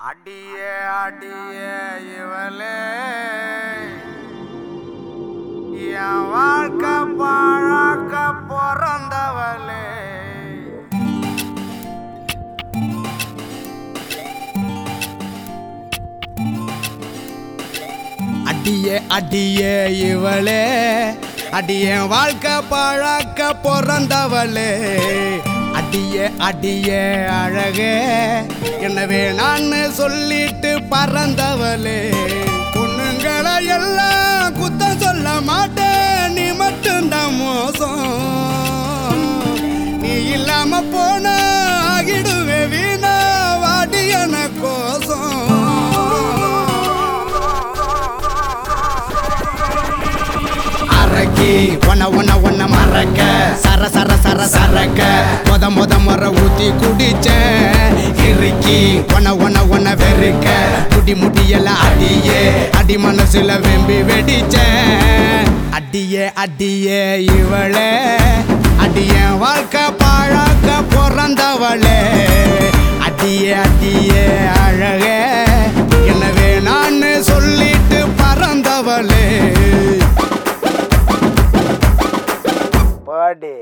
அடியே அடியே இவளே என் வாழ்க்கை பாழாக்க பிறந்தவளே அடியே அடியே இவளே அடியே வாழ்க்கை பழக்க பிறந்தவளே அடியே அடியே அழகே எனவே நான் சொல்லிட்டு பறந்தவளே பொண்ணுங்களை எல்லாம் குத்தம் சொல்ல மாட்டேன் நீ மட்டும்தான் மோசம் நீ இல்லாம போன ஆகிடுவே வீணா வாடி என கோசம் அரக்கி ஒன்ன ஒன்ன ஒன்ன மறக்க சர சர சர சரக்க மொத மொத முறை ஊத்தி குடிச்சேன் இறுக்கி ஒன்ன ஒன்ன ஒன்ன வெறுக்க முடி முடியெல்லாம் அடியே அடி மனசுல வெம்பி வெடிச்சேன் அடியே அடியே இவளே அடிய வாழ்க்கை பாழாக்க பிறந்தவளே அடியே அடியே அழகே எனவே நான் சொல்லிட்டு பறந்தவளே பாடி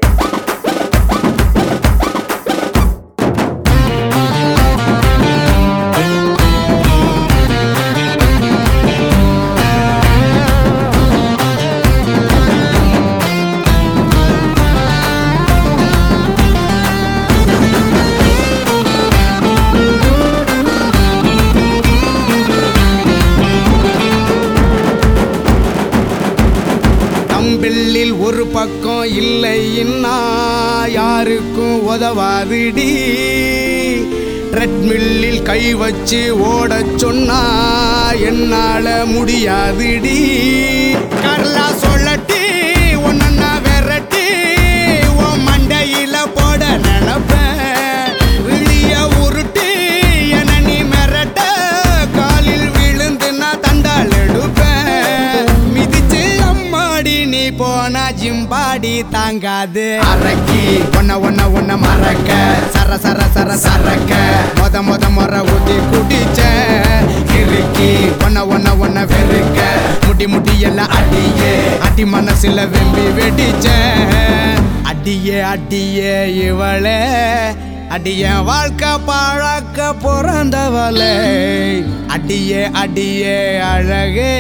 தம்பிள்ளில் ஒரு பக்கம் இல்லைன்னா யாருக்கும் உதவாதுடி ட்ரெட்மில்லில் கை வச்சு ஓடச் சொன்னா என்னால முடியாதுடி கடலா சொல்லட்டி ஒன்னா விரட்டி உன் மண்டையில போட நினைப்பேன் விழிய உருட்டி என நீ மிரட்ட காலில் விழுந்து நான் தண்டால் எடுப்பேன் மிதிச்சு அம்மாடி நீ போனா ஜிம்பாடி தாங்காது அரக்கி ஒன்ன ஒன்ன ஒன்ன மறக்க சர சர சர சரக்க மொத மொத முறை ஊத்தி குடிச்ச இறுக்கி ஒன்ன ஒன்ன ஒன்ன வெறுக்க முடி முடி எல்லாம் அடியே அடி மனசுல வெம்பி வெடிச்ச அடியே அடியே இவளே அடிய வாழ்க்கை பாழாக்க பிறந்தவளே அடியே அடியே அழகே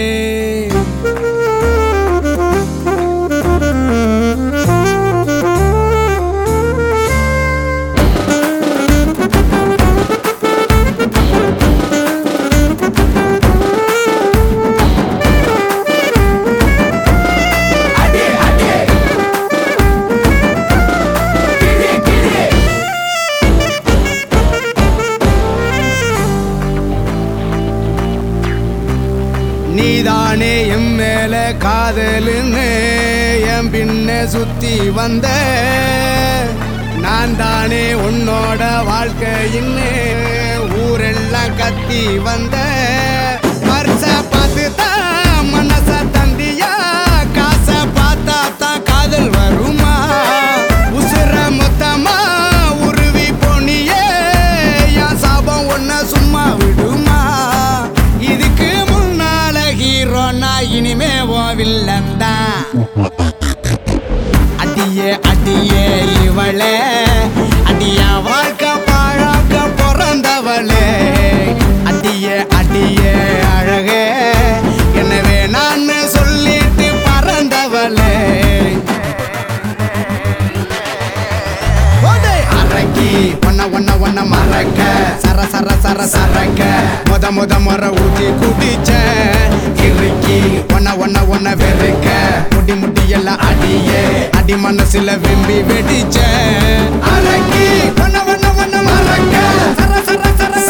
நீதானே என் மேல காதலுன்னு என் பின்ன சுத்தி வந்த நான் தானே உன்னோட வாழ்க்கையின்னு ஊரெல்லாம் கத்தி வந்த பரிச பார்த்து தான் மனச தந்தியா காசை பார்த்தா தான் காதல் வருமா உசுர மொத்தமா உருவி போனியே என் சாபம் ஒன்ன சும்மா விடுமா இதுக்கு முன்னால ஹீரோ நான் இனிமே ஓ வில்லன் தான் அடியே அடியே இவளே அடியா வாழ்க்கை பாழாக்க பிறந்தவளே அடியே அடியே அழகே எனவே நான் சொல்லிட்டு பறந்தவளே ஓடு! அரக்கி ஒன்ன ஒன்ன ஒன்ன மறக்க சர சர சர சரக்க முத முத முறை ஊத்தி குடிச்ச இறுக்கி ஒன்ன ஒன்ன ஒன்ன வெறுக்க முடி முடி எல்லாம் அடியே அடி மனசுல வெம்பி வெடிச்ச அரக்கி ஒன்ன ஒன்ன ஒன்ன மறக்க சர சர சர